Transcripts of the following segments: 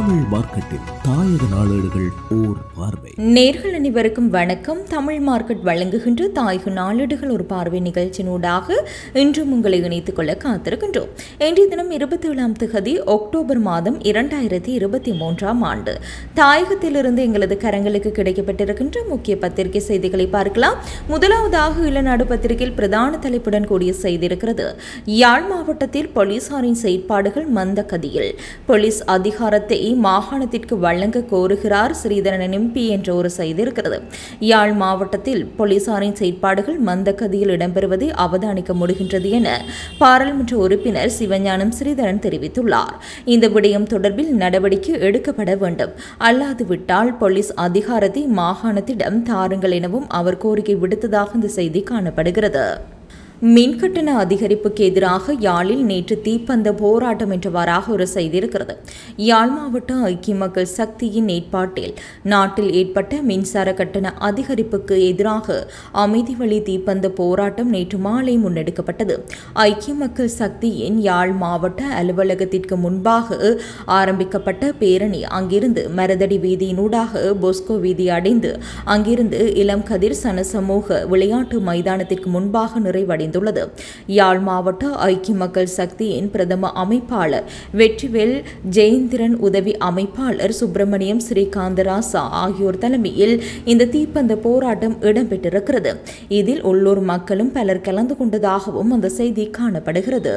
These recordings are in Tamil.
தமிழ் மார்க்கெட்டில் தாயக நாளேடுகள் ஓர் பார்வை நேர்கள் அனைவருக்கும் வணக்கம் தமிழ் மார்க்கெட் வழங்குகின்ற தாயக நாளேடுகள் ஒரு பார்வை நிகழ்ச்சியினூடாக இன்றும் உங்களை இணைத்துக் கொள்ள காத்திருக்கின்றோம் இன்றைய தினம் இருபத்தி ஏழாம் திகதி அக்டோபர் மாதம் இரண்டாயிரத்தி இருபத்தி மூன்றாம் ஆண்டு தாயகத்திலிருந்து எங்களது கரங்களுக்கு கிடைக்கப்பட்டிருக்கின்ற முக்கிய பத்திரிகை செய்திகளை பார்க்கலாம் முதலாவதாக இளநாடு பத்திரிகையில் பிரதான தலைப்புடன் கூடிய செய்தி இருக்கிறது யாழ் மாவட்டத்தில் போலீசாரின் செயற்பாடுகள் மந்த கதியில் போலீஸ் அதிகாரத்தை மாகாணத்திற்கு வழங்க கோருகிறார் ஸ்ரீதரன் எம்பி என்ற ஒரு செய்தி இருக்கிறது யாழ் மாவட்டத்தில் போலீசாரின் செயற்பாடுகள் மந்த கதியில் இடம்பெறுவதை அவதானிக்க முடிகின்றது என பாராளுமன்ற உறுப்பினர் சிவஞானம் ஸ்ரீதரன் தெரிவித்துள்ளார் இந்த விடயம் தொடர்பில் நடவடிக்கை எடுக்கப்பட வேண்டும் அல்லாது விட்டால் போலீஸ் அதிகாரத்தை மாகாணத்திடம் தாருங்கள் எனவும் அவர் கோரிக்கை விடுத்ததாக இந்த செய்தி காணப்படுகிறது மின்கட்டண அதிகரிப்புக்கு எதிராக யாழில் நேற்று தீப்பந்த போராட்டம் என்றவாறாக ஒரு செய்தி இருக்கிறது யாழ் மாவட்ட ஐக்கிய மக்கள் சக்தியின் ஏற்பாட்டில் நாட்டில் ஏற்பட்ட மின்சார கட்டண அதிகரிப்புக்கு எதிராக அமைதி வழி தீப்பந்த போராட்டம் நேற்று மாலை முன்னெடுக்கப்பட்டது ஐக்கிய மக்கள் சக்தியின் யாழ் மாவட்ட அலுவலகத்திற்கு முன்பாக ஆரம்பிக்கப்பட்ட பேரணி அங்கிருந்து மரதடி வீதியினூடாக பொஸ்கோ வீதி அடைந்து அங்கிருந்து இளம் கதிர் சனசமூக விளையாட்டு மைதானத்திற்கு முன்பாக நிறைவடைந்துள்ளது யாழ் மாவட்ட ஐக்கிய மக்கள் சக்தியின் பிரதம அமைப்பாளர் வெற்றிவேல் ஜெயந்திரன் உதவி அமைப்பாளர் சுப்பிரமணியம் ஸ்ரீகாந்தராசா ஆகியோர் தலைமையில் இந்த தீப்பந்த போராட்டம் இடம்பெற்றிருக்கிறது இதில் உள்ளூர் மக்களும் பலர் கலந்து கொண்டதாகவும் அந்த செய்தி காணப்படுகிறது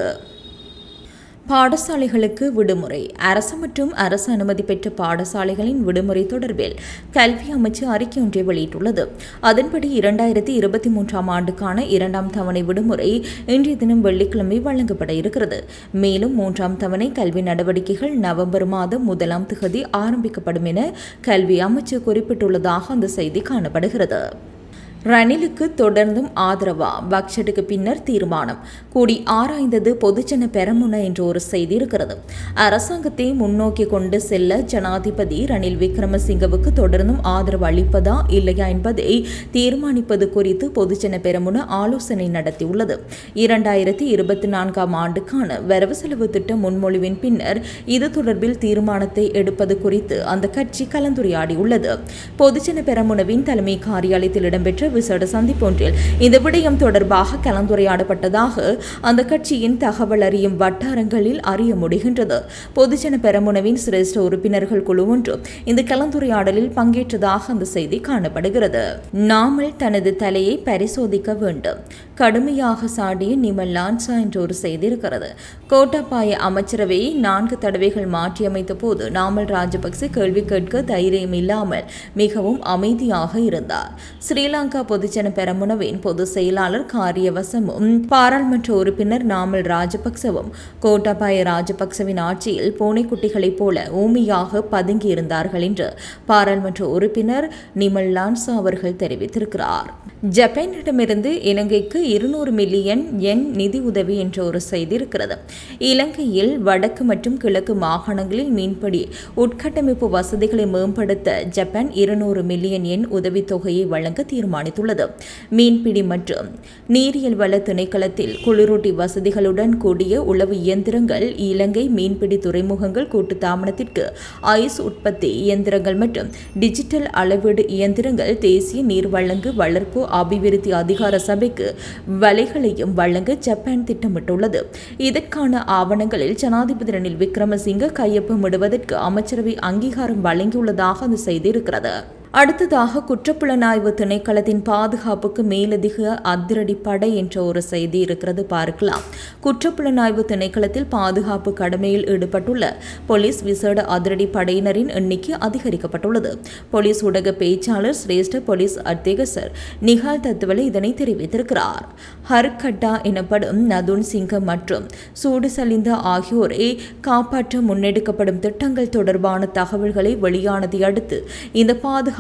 பாடசாலைகளுக்கு விடுமுறை அரசு மற்றும் அரசு அனுமதி பெற்ற பாடசாலைகளின் விடுமுறை தொடர்பில் கல்வி அமைச்சு அறிக்கை ஒன்றை வெளியிட்டுள்ளது அதன்படி இரண்டாயிரத்தி இருபத்தி மூன்றாம் ஆண்டுக்கான இரண்டாம் தவணை விடுமுறை இன்றைய தினம் வெள்ளிக்கிழமை வழங்கப்பட இருக்கிறது மேலும் மூன்றாம் தவணை கல்வி நடவடிக்கைகள் நவம்பர் மாதம் முதலாம் திகதி ஆரம்பிக்கப்படும் என கல்வி அமைச்சு குறிப்பிட்டுள்ளதாக அந்த செய்தி காணப்படுகிறது ரணிலுக்கு தொடர்ந்தும் ஆதரவா பக்ஷட்டுக்கு பின்னர் தீர்மானம் கூடி ஆராய்ந்தது பொதுஜன பெரமுன என்ற ஒரு செய்தி இருக்கிறது அரசாங்கத்தை முன்னோக்கி கொண்டு செல்ல ஜனாதிபதி ரணில் விக்ரமசிங்கவுக்கு தொடர்ந்தும் ஆதரவு அளிப்பதா இல்லையா என்பதை தீர்மானிப்பது குறித்து பொதுஜன பெரமுன ஆலோசனை நடத்தியுள்ளது இரண்டாயிரத்தி இருபத்தி நான்காம் ஆண்டுக்கான வரவு செலவு திட்ட முன்மொழிவின் பின்னர் இது தொடர்பில் தீர்மானத்தை எடுப்பது குறித்து அந்த கட்சி கலந்துரையாடியுள்ளது பொதுஜன பெரமுனவின் தலைமை காரியாலயத்தில் இடம்பெற்ற விசேட சந்திப்பொன்றில் இந்த விடயம் தொடர்பாக கலந்துரையாடப்பட்டதாக அந்த கட்சியின் தகவல் அறியும் வட்டாரங்களில் அறிய முடிகின்றது பொதுஜன பெரமுனவின் சிரேஷ்ட உறுப்பினர்கள் குழு ஒன்று இந்த கலந்துரையாடலில் பங்கேற்றதாக அந்த செய்தி காணப்படுகிறது நாமல் தனது தலையை பரிசோதிக்க வேண்டும் கடுமையாக சாடிய நிமல் லான்சா என்ற ஒரு செய்தி இருக்கிறது கோட்டாபாய அமைச்சரவையை நான்கு தடவைகள் மாற்றியமைத்த போது நாமல் ராஜபக்சே கேள்வி கேட்க தைரியம் இல்லாமல் மிகவும் அமைதியாக இருந்தார் ஸ்ரீலங்கா பொதுஜன பெரமுனவின் பொதுச் செயலாளர் காரியவசமும் பாராளுமன்ற உறுப்பினர் நாமல் ராஜபக்சவும் கோட்டாபாய ராஜபக்சவின் ஆட்சியில் பூனைக்குட்டிகளைப் போல ஊமியாக பதுங்கி இருந்தார்கள் என்று பாராளுமன்ற உறுப்பினர் நிமல் லான்சா அவர்கள் தெரிவித்திருக்கிறார் ஜப்பானிடமிருந்து இலங்கைக்கு இருநூறு மில்லியன் என் நிதி உதவி என்ற ஒரு செய்தி இருக்கிறது இலங்கையில் வடக்கு மற்றும் கிழக்கு மாகாணங்களில் மீன்பிடி உட்கட்டமைப்பு வசதிகளை மேம்படுத்த ஜப்பான் இருநூறு மில்லியன் எண் உதவித்தொகையை வழங்க தீர்மானித்துள்ளது மீன்பிடி மற்றும் நீரியல் வள திணைக்களத்தில் குளிரூட்டி வசதிகளுடன் கூடிய உளவு இயந்திரங்கள் இலங்கை மீன்பிடி துறைமுகங்கள் கூட்டு தாமனத்திற்கு ஐஸ் உற்பத்தி இயந்திரங்கள் மற்றும் டிஜிட்டல் அளவீடு இயந்திரங்கள் தேசிய நீர் வழங்கு வளர்ப்பு அபிவிருத்தி அதிகார சபைக்கு வலைகளையும் வழங்க ஜப்பான் திட்டமிட்டுள்ளது இதற்கான ஆவணங்களில் ஜனாதிபதி ரணில் விக்ரமசிங்க கையொப்பமிடுவதற்கு அமைச்சரவை அங்கீகாரம் வழங்கியுள்ளதாக அந்த செய்தி இருக்கிறது அடுத்ததாக குற்றப்புலனாய்வு திணைக்களத்தின் பாதுகாப்புக்கு மேலதிக அதிரடி படை என்ற ஒரு செய்தி இருக்கிறது பார்க்கலாம் குற்றப்புலனாய்வு திணைக்களத்தில் பாதுகாப்பு கடமையில் ஈடுபட்டுள்ள போலீஸ் விசேட அதிரடி படையினரின் எண்ணிக்கை அதிகரிக்கப்பட்டுள்ளது போலீஸ் ஊடக பேச்சாளர் சிரேஷ்ட போலீஸ் அத்தியகசர் நிகால் தத்துவலை இதனை தெரிவித்திருக்கிறார் ஹர்கட்டா எனப்படும் நதுன் சிங்கம் மற்றும் சூடு சலிந்த ஆகியோரை காப்பாற்ற முன்னெடுக்கப்படும் திட்டங்கள் தொடர்பான தகவல்களை வெளியானதை அடுத்து இந்த பாதுகாப்பு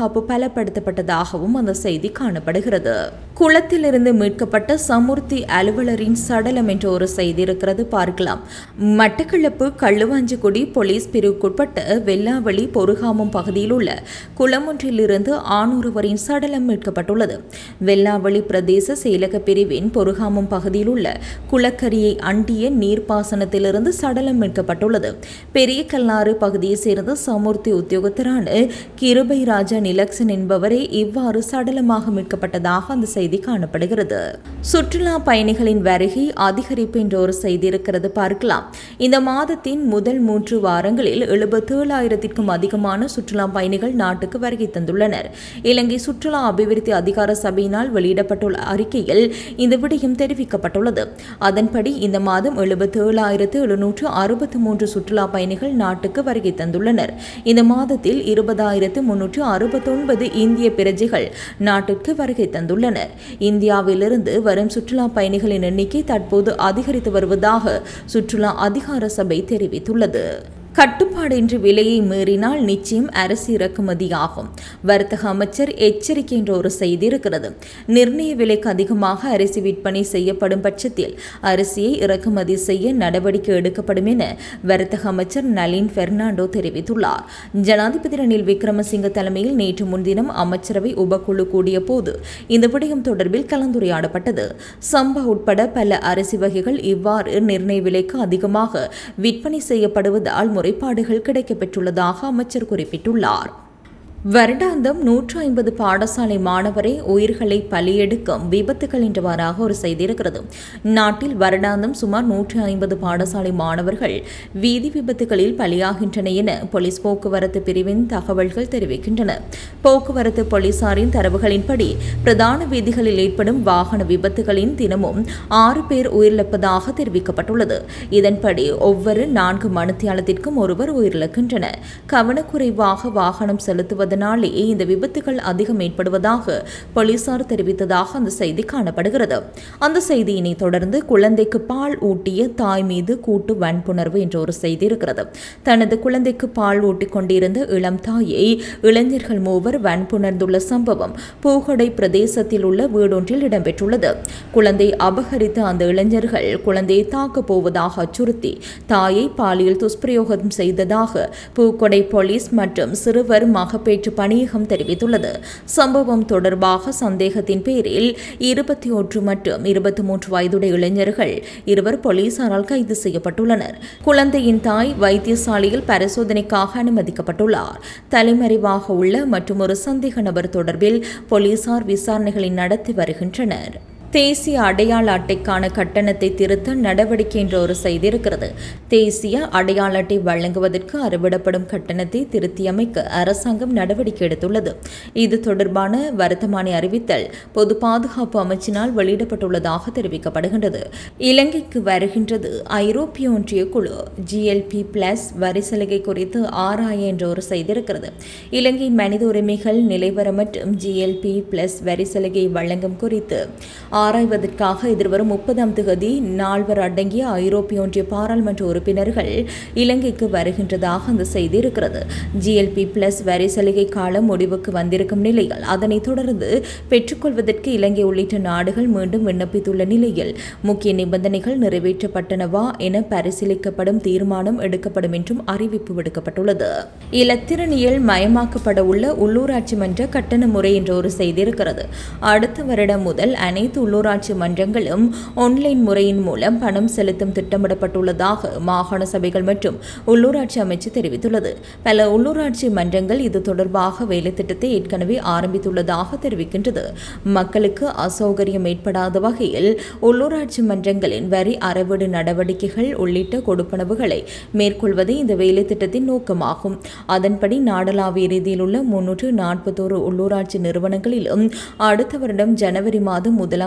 பாதுகாப்பு பலப்படுத்தப்பட்டதாகவும் அந்த செய்தி காணப்படுகிறது குளத்திலிருந்து மீட்கப்பட்ட சமுர்த்தி அலுவலரின் சடலம் என்ற ஒரு செய்தி இருக்கிறது பார்க்கலாம் மட்டக்களப்பு கள்ளுவாஞ்சிக்குடி போலீஸ் பிரிவுக்குட்பட்ட வெள்ளாவளி பொருகாமம் பகுதியில் உள்ள குளமொன்றிலிருந்து ஆணொருவரின் சடலம் மீட்கப்பட்டுள்ளது வெள்ளாவளி பிரதேச செயலக பிரிவின் பொருகாமம் பகுதியில் உள்ள குளக்கரியை அண்டிய நீர்ப்பாசனத்திலிருந்து சடலம் மீட்கப்பட்டுள்ளது பெரிய கல்லாறு பகுதியைச் சேர்ந்த சமுர்த்தி உத்தியோகத்தரான கிருபை ராஜா நிலக்சன் என்பவரே இவ்வாறு சடலமாக மீட்கப்பட்டதாக அந்த செய்தி காணப்படுகிறது சுற்றுலா பயணிகளின் வருகை அதிகரிப்பு என்ற ஒரு செய்தி இருக்கிறது பார்க்கலாம் இந்த மாதத்தின் முதல் மூன்று வாரங்களில் எழுபத்தேழாயிரத்திற்கும் அதிகமான சுற்றுலா பயணிகள் நாட்டுக்கு வருகை தந்துள்ளனர் இலங்கை சுற்றுலா அபிவிருத்தி அதிகார சபையினால் வெளியிடப்பட்டுள்ள அறிக்கையில் இந்த விடயம் தெரிவிக்கப்பட்டுள்ளது அதன்படி இந்த மாதம் எழுபத்தேழாயிரத்து எழுநூற்று அறுபத்தி மூன்று சுற்றுலா பயணிகள் நாட்டுக்கு வருகை தந்துள்ளனர் இந்த மாதத்தில் இருபதாயிரத்து முன்னூற்று அறுபத்தொன்பது இந்திய பிரஜைகள் நாட்டிற்கு வருகை தந்துள்ளனர் இந்தியாவிலிருந்து வரும் சுற்றுலா பயணிகளின் எண்ணிக்கை தற்போது அதிகரித்து வருவதாக சுற்றுலா அதிகார சபை தெரிவித்துள்ளது கட்டுப்பாடின்றி விலையை மீறினால் நிச்சயம் அரிசி இறக்குமதியாகும் வர்த்தக அமைச்சர் எச்சரிக்கை என்ற ஒரு செய்தி இருக்கிறது நிர்ணய விலைக்கு அதிகமாக அரிசி விற்பனை செய்யப்படும் பட்சத்தில் அரிசியை இறக்குமதி செய்ய நடவடிக்கை எடுக்கப்படும் என வர்த்தக அமைச்சர் நளின் பெர்னாண்டோ தெரிவித்துள்ளார் ஜனாதிபதி ரணில் விக்ரமசிங்க தலைமையில் நேற்று முன்தினம் அமைச்சரவை உபக்குழு கூடிய போது இந்த விடயம் தொடர்பில் கலந்துரையாடப்பட்டது சம்பா உட்பட பல அரிசி வகைகள் இவ்வாறு நிர்ணய விலைக்கு அதிகமாக விற்பனை செய்யப்படுவதால் முறைப்பாடுகள் கிடைக்கப்பெற்றுள்ளதாக அமைச்சர் குறிப்பிட்டுள்ளார் வருடாந்தம் நூற்று ஐம்பது பாடசாலை மாணவரை உயிர்களை பலியெடுக்கும் விபத்துகள் என்றவாறாக ஒரு செய்தி இருக்கிறது நாட்டில் வருடாந்தம் சுமார் நூற்று ஐம்பது பாடசாலை மாணவர்கள் வீதி விபத்துகளில் பலியாகின்றன என போலீஸ் போக்குவரத்து பிரிவின் தகவல்கள் தெரிவிக்கின்றன போக்குவரத்து போலீசாரின் தரவுகளின்படி பிரதான வீதிகளில் ஏற்படும் வாகன விபத்துகளின் தினமும் ஆறு பேர் உயிரிழப்பதாக தெரிவிக்கப்பட்டுள்ளது இதன்படி ஒவ்வொரு நான்கு மணித்தியாலத்திற்கும் ஒருவர் உயிரிழக்கின்றனர் கவனக்குறைவாக வாகனம் செலுத்துவது அதனாலேயே இந்த விபத்துகள் அதிகம் ஏற்படுவதாக போலீசார் தெரிவித்ததாக அந்த செய்தி காணப்படுகிறது அந்த செய்தியினை தொடர்ந்து குழந்தைக்கு பால் ஊட்டிய தாய் மீது கூட்டு வன்புணர்வு என்ற ஒரு செய்தி இருக்கிறது தனது குழந்தைக்கு பால் ஊட்டிக் கொண்டிருந்த இளம் தாயை இளைஞர்கள் மூவர் வன்புணர்ந்துள்ள சம்பவம் பூகொடை பிரதேசத்தில் உள்ள வீடொன்றில் இடம்பெற்றுள்ளது குழந்தை அபகரித்த அந்த இளைஞர்கள் குழந்தையை தாக்கப் போவதாக அச்சுறுத்தி தாயை பாலியல் துஷ்பிரயோகம் செய்ததாக பூக்கொடை போலீஸ் மற்றும் சிறுவர் மகப்பேற்று பணியகம் தெரிவித்துள்ளது சம்பவம் தொடர்பாக சந்தேகத்தின் பேரில் இருபத்தி ஒன்று மற்றும் இருபத்தி மூன்று வயதுடைய இளைஞர்கள் இருவர் போலீசாரால் கைது செய்யப்பட்டுள்ளனர் குழந்தையின் தாய் வைத்தியசாலையில் பரிசோதனைக்காக அனுமதிக்கப்பட்டுள்ளார் தலைமறைவாக உள்ள மற்றும் ஒரு சந்தேக நபர் தொடர்பில் போலீசார் விசாரணைகளை நடத்தி வருகின்றனர் தேசிய அடையாள அட்டைக்கான கட்டணத்தை திருத்த நடவடிக்கை என்ற ஒரு செய்தி இருக்கிறது தேசிய அடையாள அட்டை வழங்குவதற்கு அறவிடப்படும் கட்டணத்தை திருத்தியமைக்க அரசாங்கம் நடவடிக்கை எடுத்துள்ளது இது தொடர்பான வருத்தமான அறிவித்தல் பொது பாதுகாப்பு அமைச்சினால் வெளியிடப்பட்டுள்ளதாக தெரிவிக்கப்படுகின்றது இலங்கைக்கு வருகின்றது ஐரோப்பிய ஒன்றிய குழு ஜிஎல்பி பிளஸ் வரி சலுகை குறித்து ஆராய என்ற ஒரு செய்தி இருக்கிறது இலங்கையின் மனித உரிமைகள் நிலைவரம் மற்றும் ஜிஎல்பி பிளஸ் வரி சலுகை வழங்கும் குறித்து ஆராய்வதற்காக எதிர்வரும் முப்பதாம் தேதி நால்வர் அடங்கிய ஐரோப்பிய ஒன்றிய பாராளுமன்ற உறுப்பினர்கள் இலங்கைக்கு வருகின்றதாக அந்த செய்தி இருக்கிறது ஜிஎல்பி பிளஸ் வரி சலுகை காலம் முடிவுக்கு வந்திருக்கும் நிலையில் அதனைத் தொடர்ந்து பெற்றுக்கொள்வதற்கு இலங்கை உள்ளிட்ட நாடுகள் மீண்டும் விண்ணப்பித்துள்ள நிலையில் முக்கிய நிபந்தனைகள் நிறைவேற்றப்பட்டனவா என பரிசீலிக்கப்படும் தீர்மானம் எடுக்கப்படும் என்றும் அறிவிப்பு விடுக்கப்பட்டுள்ளது இலத்திரனியல் மயமாக்கப்பட உள்ள உள்ளூராட்சி மன்ற கட்டண முறை என்ற ஒரு செய்தி இருக்கிறது அடுத்த வருடம் முதல் அனைத்து உள்ளூராட்சி மன்றங்களும் ஆன்லைன் முறையின் மூலம் பணம் செலுத்தும் திட்டமிடப்பட்டுள்ளதாக மாகாண சபைகள் மற்றும் உள்ளூராட்சி அமைச்சு தெரிவித்துள்ளது பல உள்ளூராட்சி மன்றங்கள் இது தொடர்பாக வேலை திட்டத்தை ஏற்கனவே ஆரம்பித்துள்ளதாக தெரிவிக்கின்றது மக்களுக்கு அசௌகரியம் ஏற்படாத வகையில் உள்ளூராட்சி மன்றங்களின் வரி அறவீடு நடவடிக்கைகள் உள்ளிட்ட கொடுப்பனவுகளை மேற்கொள்வதே இந்த வேலை திட்டத்தின் நோக்கமாகும் அதன்படி நாடளாவிய ரீதியில் உள்ள முன்னூற்று நாற்பத்தோரு உள்ளூராட்சி நிறுவனங்களிலும் அடுத்த வருடம் ஜனவரி மாதம் முதலாம்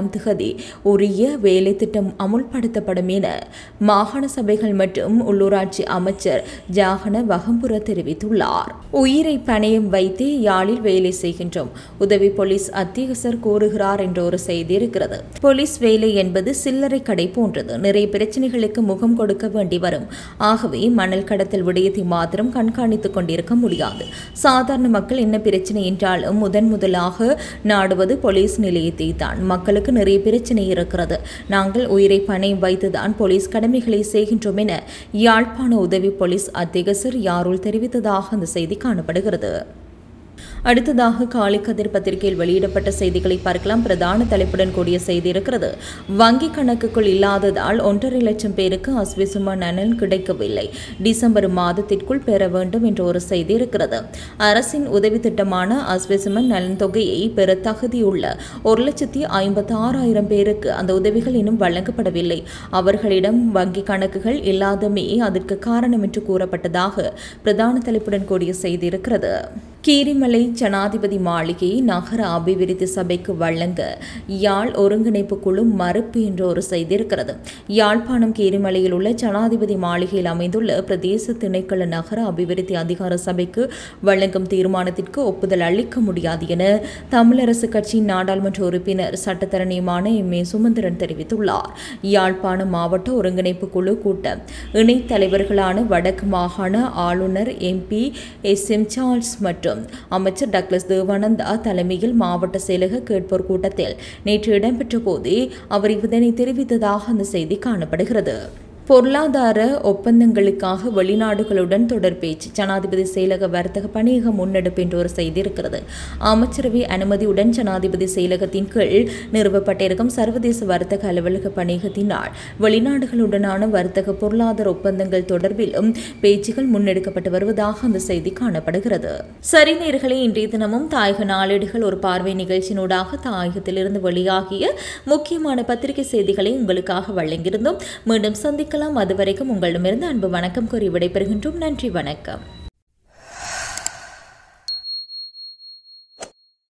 இரண்டாம் திகதி உரிய வேலை திட்டம் அமுல்படுத்தப்படும் என மாகாண சபைகள் மற்றும் உள்ளூராட்சி அமைச்சர் ஜாகன வகம்புர தெரிவித்துள்ளார் உயிரை பணயம் வைத்து யாழில் வேலை செய்கின்றோம் உதவி போலீஸ் அத்தியகசர் கூறுகிறார் என்ற ஒரு செய்தி இருக்கிறது போலீஸ் வேலை என்பது சில்லறை கடை போன்றது நிறைய பிரச்சனைகளுக்கு முகம் கொடுக்க வேண்டி வரும் ஆகவே மணல் கடத்தல் விடயத்தை மாத்திரம் கண்காணித்துக் கொண்டிருக்க முடியாது சாதாரண மக்கள் என்ன பிரச்சனை என்றாலும் முதன் முதலாக நாடுவது போலீஸ் நிலையத்தை தான் மக்களுக்கு நிறைய பிரச்சனை இருக்கிறது நாங்கள் உயிரை பணயம் வைத்துதான் போலீஸ் கடமைகளை செய்கின்றோம் என யாழ்ப்பாண உதவி போலீஸ் அத்தியகசர் யாருள் தெரிவித்ததாக அந்த செய்தி காணப்படுகிறது அடுத்ததாக காலை கதிர் பத்திரிகையில் வெளியிடப்பட்ட செய்திகளை பார்க்கலாம் பிரதான தலைப்புடன் கூடிய செய்தி இருக்கிறது வங்கி கணக்குக்குள் இல்லாததால் ஒன்றரை லட்சம் பேருக்கு அஸ்விசும நலன் கிடைக்கவில்லை டிசம்பர் மாதத்திற்குள் பெற வேண்டும் என்ற ஒரு செய்தி இருக்கிறது அரசின் உதவி திட்டமான அஸ்விசும நலன் தொகையை பெற தகுதியுள்ள ஒரு லட்சத்தி ஐம்பத்தி ஆறாயிரம் பேருக்கு அந்த உதவிகள் இன்னும் வழங்கப்படவில்லை அவர்களிடம் வங்கி கணக்குகள் இல்லாதமே அதற்கு காரணம் என்று கூறப்பட்டதாக பிரதான தலைப்புடன் கூடிய செய்தி இருக்கிறது கீரிமலை ஜனாதிபதி மாளிகை நகர அபிவிருத்தி சபைக்கு வழங்க யாழ் ஒருங்கிணைப்பு குழு மறுப்பு என்ற ஒரு செய்தி இருக்கிறது யாழ்ப்பாணம் கீரிமலையில் உள்ள ஜனாதிபதி மாளிகையில் அமைந்துள்ள பிரதேச திணைக்கள நகர அபிவிருத்தி அதிகார சபைக்கு வழங்கும் தீர்மானத்திற்கு ஒப்புதல் அளிக்க முடியாது என தமிழரசு கட்சியின் நாடாளுமன்ற உறுப்பினர் சட்டத்தரணியுமான எம் ஏ சுமந்திரன் தெரிவித்துள்ளார் யாழ்ப்பாணம் மாவட்ட ஒருங்கிணைப்பு குழு கூட்டம் இணைத் தலைவர்களான வடக்கு மாகாண ஆளுநர் எம்பி எஸ் எம் சார்ல்ஸ் மற்றும் அமைச்சர் டக்ளஸ் தேவானந்தா தலைமையில் மாவட்ட செயலக கேட்போர் கூட்டத்தில் நேற்று இடம்பெற்ற போதே அவர் இதனை தெரிவித்ததாக அந்த செய்தி காணப்படுகிறது பொருளாதார ஒப்பந்தங்களுக்காக வெளிநாடுகளுடன் தொடர் பேச்சு ஜனாதிபதி செயலக வர்த்தக பணியக முன்னெடுப்பு என்ற ஒரு செய்தி இருக்கிறது அமைச்சரவை அனுமதியுடன் ஜனாதிபதி செயலகத்தின் கீழ் நிறுவப்பட்டிருக்கும் சர்வதேச வர்த்தக அலுவலக பணியகத்தினால் வெளிநாடுகளுடனான வர்த்தக பொருளாதார ஒப்பந்தங்கள் தொடர்பிலும் பேச்சுகள் முன்னெடுக்கப்பட்டு வருவதாக அந்த செய்தி காணப்படுகிறது சரி நேர்களே இன்றைய தினமும் தாயக நாளேடுகள் ஒரு பார்வை நிகழ்ச்சியினூடாக தாயகத்திலிருந்து வெளியாகிய முக்கியமான பத்திரிகை செய்திகளை உங்களுக்காக வழங்கியிருந்தோம் மீண்டும் சந்திக்கலாம் அதுவரைக்கும் உங்களிடமிருந்து அன்பு வணக்கம் கூறி விடைபெறுகின்றோம் நன்றி வணக்கம்